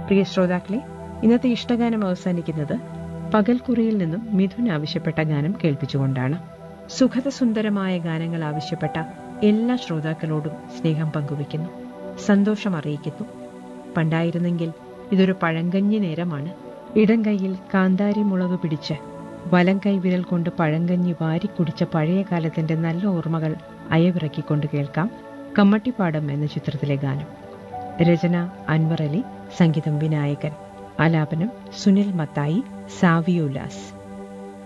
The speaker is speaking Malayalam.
പ്രിയ ശ്രോതാക്കളെ ഇന്നത്തെ ഇഷ്ടഗാനം അവസാനിക്കുന്നത് പകൽക്കുറിയിൽ നിന്നും മിഥുൻ ആവശ്യപ്പെട്ട ഗാനം കേൾപ്പിച്ചുകൊണ്ടാണ് സുഖതസുന്ദരമായ ഗാനങ്ങൾ ആവശ്യപ്പെട്ട എല്ലാ ശ്രോതാക്കളോടും സ്നേഹം പങ്കുവയ്ക്കുന്നു സന്തോഷം അറിയിക്കുന്നു പണ്ടായിരുന്നെങ്കിൽ ഇതൊരു പഴങ്കഞ്ഞി നേരമാണ് ഇടം കൈയിൽ കാന്താരി മുളക് പിടിച്ച് വലം കൈ വിരൽ കൊണ്ട് പഴങ്കഞ്ഞി വാരിക്കുടിച്ച പഴയ കാലത്തിന്റെ നല്ല ഓർമ്മകൾ അയവിറക്കിക്കൊണ്ട് കേൾക്കാം കമ്മട്ടിപ്പാടം എന്ന ചിത്രത്തിലെ ഗാനം രചന അൻവർ അലി സംഗീതം വിനായകൻ ആലാപനം സുനിൽ മത്തായി സാവി ഉല്ലാസ്